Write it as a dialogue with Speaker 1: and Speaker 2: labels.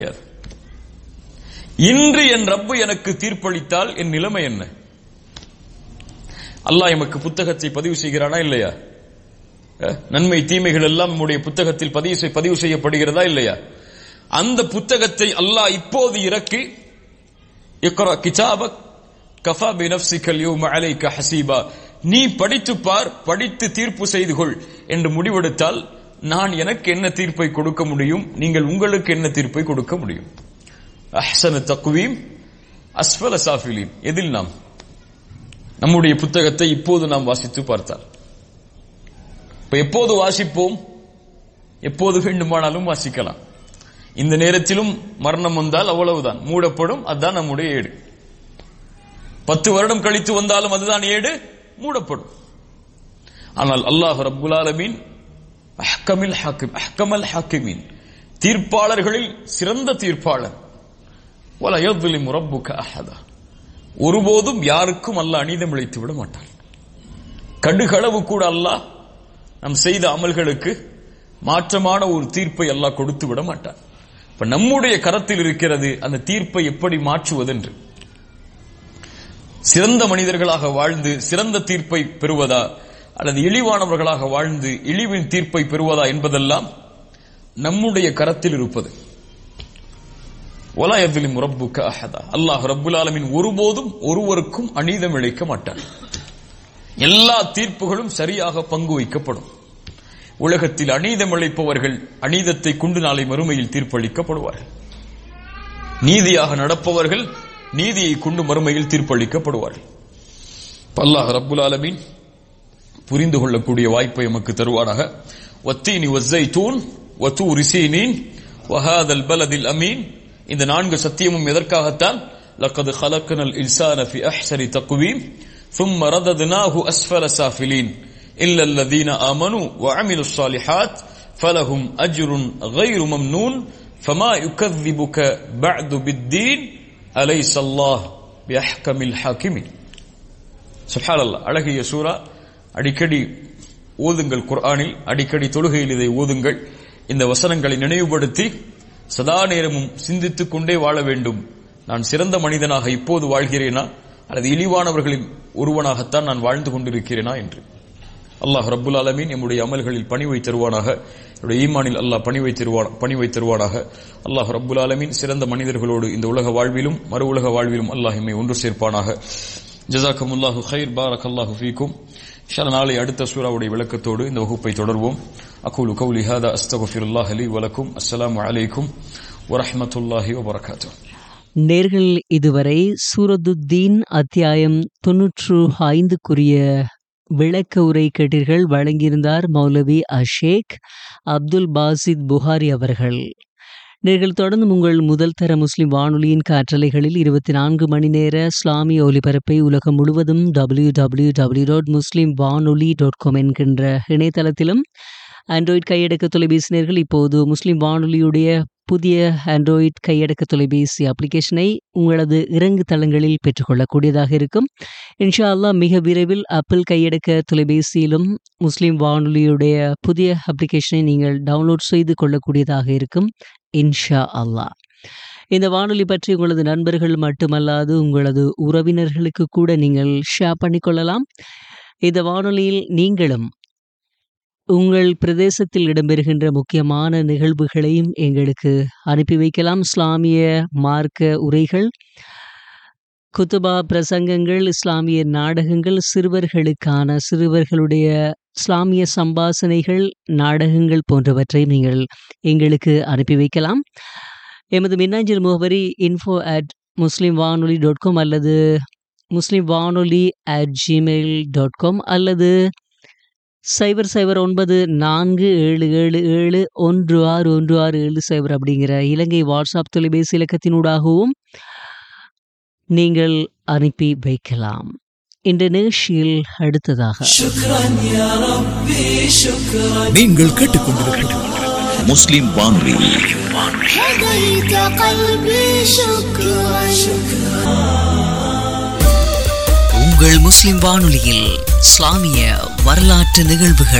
Speaker 1: இன்று என் ரப்பு எனக்கு தீர்ப்பளித்தால் என் நிலைமை என்ன அல்லாஹ் எமக்கு புத்தகத்தை பதிவு செய்கிறானா இல்லையா அஹ், நன்மை தீமைகள் எல்லாம் நம்முடைய புத்தகத்தில் பதிவு செய்- பதிவு செய்யப்படுகிறதா இல்லையா அந்த புத்தகத்தை அல்லாஹ் இப்போது இறக்கி இக்ரா கிதாபக் கஃபா பி நஃப்ஸிகல் யௌம அலைக ஹசீபா நீ படித்து பார் படித்து தீர்ப்பு செய்து கொள் என்று முடிவெடுத்தால் நான் எனக்கு என்ன தீர்ப்பை கொடுக்க முடியும் நீங்கள் உங்களுக்கு என்ன தீர்ப்பை கொடுக்க முடியும் அஹ்சன தக்வீம் அஸ்வல சாஃபிலீன் எதில் நாம் நம்முடைய புத்தகத்தை இப்போது நாம் வாசித்து பார்த்தால் இப்ப எப்போது வாசிப்போம் எப்போது வேண்டுமானாலும் வாசிக்கலாம் இந்த நேரத்திலும் மரணம் வந்தால் அவ்வளவுதான் மூடப்படும் அதுதான் நம்முடைய ஏடு பத்து வருடம் கழித்து வந்தாலும் அதுதான் ஏடு மூடப்படும் ஆனால் அல்லாஹ் ரப்புல் ஆலமீன் அஹ்கமில் ஹாக்கிம் அஹ்கமல் ஹாக்கிமீன் தீர்ப்பாளர்களில் சிறந்த தீர்ப்பாளர் வல யظ்லிமு ரப்புக அஹதா ஒருபோதும் யாருக்கும் அல்லாஹ் அநீதம் இழைத்து விட மாட்டான் கடுகளவு கூட அல்லாஹ் நாம் செய்த அமல்களுக்கு மாற்றமான ஒரு தீர்ப்பை அல்லாஹ் கொடுத்து விட மாட்டான் இப்ப நம்முடைய கரத்தில் இருக்கிறது அந்த தீர்ப்பை எப்படி மாற்றுவதென்று சிறந்த மனிதர்களாக வாழ்ந்து சிறந்த தீர்ப்பை பெறுவதா அல்லது இழிவானவர்களாக வாழ்ந்து இழிவின் தீர்ப்பை பெறுவதா என்பதெல்லாம் நம்முடைய கரத்தில் இருப்பது ஒலா எதிலும் ரப்புக்க அஹதா அல்லாஹ் ரப்புல் ஆலமீன் ஒருபோதும் ஒருவருக்கும் அநீதம் இழைக்க மாட்டார் எல்லா தீர்ப்புகளும் சரியாக பங்கு வைக்கப்படும் உலகத்தில் அநீதம் இழைப்பவர்கள் அநீதத்தை கொண்டு நாளை மறுமையில் தீர்ப்பளிக்கப்படுவார்கள் நீதியாக நடப்பவர்கள் நீதியை கொண்டு மறுமையில் தீர்ப்பளிக்கப்படுவார்கள் இப்ப அல்லாஹ் ரப்புல் ஆலமீன் புரிந்து கொள்ளக்கூடிய வாய்ப்பை நமக்கு தருவானாக வத்தீனி வஸ்ஸைத்தூன் வத்தூரி சீனீன் வஹாதல் பலதில் அமீன் இந்த நான்கு சத்தியமும் எதற்காகத்தான் لقد خلقنا الإنسان في أحسن تقويم ثم رددناه أسفل سافلين إلا الذين آمنوا وعملوا الصالحات فلهم أجر غير ممنون فما يكذبك بعد بالدين أليس الله بأحكم الحاكمين சுப்ஹான் அல்லாஹ் அழகிய சூரா அடிக்கடி ஓதுங்கள் குர்ஆனில் அடிக்கடி தொழுகையில் இதை ஓதுங்கள் இந்த வசனங்களை நினைவுபடுத்தி சதா நேரமும் சிந்தித்துக் கொண்டே வாழ வேண்டும் நான் சிறந்த மனிதனாக இப்போது வாழ்கிறேனா அல்லது இழிவானவர்களின் ஒருவனாகத்தான் நான் வாழ்ந்து கொண்டிருக்கிறேனா என்று அல்லாஹ் ரப்புல் ஆலமீன் நம்முடைய அமல்களில் பணிவை தருவானாக என்னுடைய ஈமானில் அல்லாஹ் பணிவை தருவான் பணிவை தருவானாக அல்லாஹ் ரப்புல் ஆலமீன் சிறந்த மனிதர்களோடு இந்த உலக வாழ்விலும் மறு உலக வாழ்விலும் அல்லாஹ் எம்மை ஒன்று சேர்ப்பானாக ஜசாக்கமுல்லாஹு ஹைர் பாரக் அல்லாஹு ஃபீக்கும் இன்ஷா அல்லாஹ் நாளை அடுத்த சூறாவுடைய விளக்கத்தோடு இந்த வகுப்பை தொடர்வோம் அகூலு கௌலி ஹாதா அஸ்தகுஃபிருல்லாஹ் லி வலக்கும் அஸ்ஸலாமு அலைக்கும் வரஹ்மத்துல்லாஹி வபரகாத்துஹு
Speaker 2: நேர்கள் இதுவரை சூரதுத்தீன் அத்தியாயம் தொன்னூற்று ஐந்துக்குரிய விளக்க உரை கேட்டீர்கள் வழங்கியிருந்தார் மௌலவி அஷேக் அப்துல் பாசித் புகாரி அவர்கள் நீங்கள் தொடர்ந்து உங்கள் முதல் தர முஸ்லிம் வானொலியின் காற்றலைகளில் இருபத்தி நான்கு மணி நேர இஸ்லாமிய ஒலிபரப்பை உலகம் முழுவதும் டபிள்யூ டபிள்யூ டபிள்யூ டாட் முஸ்லிம் வானொலி டாட் காம் என்கின்ற இணையதளத்திலும் ஆண்ட்ராய்ட் கையடக்க தொலைபேசி நேர்கள் இப்போது முஸ்லிம் வானொலியுடைய புதிய ஆண்ட்ராய்ட் கையடக்க தொலைபேசி அப்ளிகேஷனை உங்களது இறங்கு தளங்களில் பெற்றுக்கொள்ளக்கூடியதாக இருக்கும் இன்ஷா அல்லாஹ் மிக விரைவில் ஆப்பிள் கையடக்க தொலைபேசியிலும் முஸ்லிம் வானொலியுடைய புதிய அப்ளிகேஷனை நீங்கள் டவுன்லோட் செய்து கொள்ளக்கூடியதாக இருக்கும் இன்ஷா அல்லாஹ் இந்த வானொலி பற்றி உங்களது நண்பர்கள் மட்டுமல்லாது உங்களது உறவினர்களுக்கு கூட நீங்கள் ஷேர் பண்ணிக்கொள்ளலாம் இந்த வானொலியில் நீங்களும் உங்கள் பிரதேசத்தில் இடம்பெறுகின்ற முக்கியமான நிகழ்வுகளையும் எங்களுக்கு அனுப்பி வைக்கலாம் இஸ்லாமிய மார்க்க உரைகள் குத்துபா பிரசங்கங்கள் இஸ்லாமிய நாடகங்கள் சிறுவர்களுக்கான சிறுவர்களுடைய இஸ்லாமிய சம்பாசனைகள் நாடகங்கள் போன்றவற்றை நீங்கள் எங்களுக்கு அனுப்பி வைக்கலாம் எமது மின்னஞ்சல் முகவரி இன்ஃபோ அட் முஸ்லீம் வானொலி டாட் காம் அல்லது முஸ்லீம் வானொலி அட் ஜிமெயில் டாட் காம் அல்லது சைபர் சைபர் ஒன்பது நான்கு ஏழு ஏழு ஏழு ஒன்று ஆறு ஒன்று ஆறு ஏழு சைபர் அப்படிங்கிற இலங்கை வாட்ஸ்அப் தொலைபேசி இலக்கத்தினூடாகவும் நீங்கள் அனுப்பி வைக்கலாம் இந்த நிகழ்ச்சியில் அடுத்ததாக
Speaker 3: நீங்கள் கேட்டுக்கொண்டிருப்பது முஸ்லிம் வானொலி
Speaker 4: هديت قلبي شكرا
Speaker 2: உங்கள் முஸ்லிம் வானொலியில் இஸ்லாமிய வரலாற்று நிகழ்வுகள்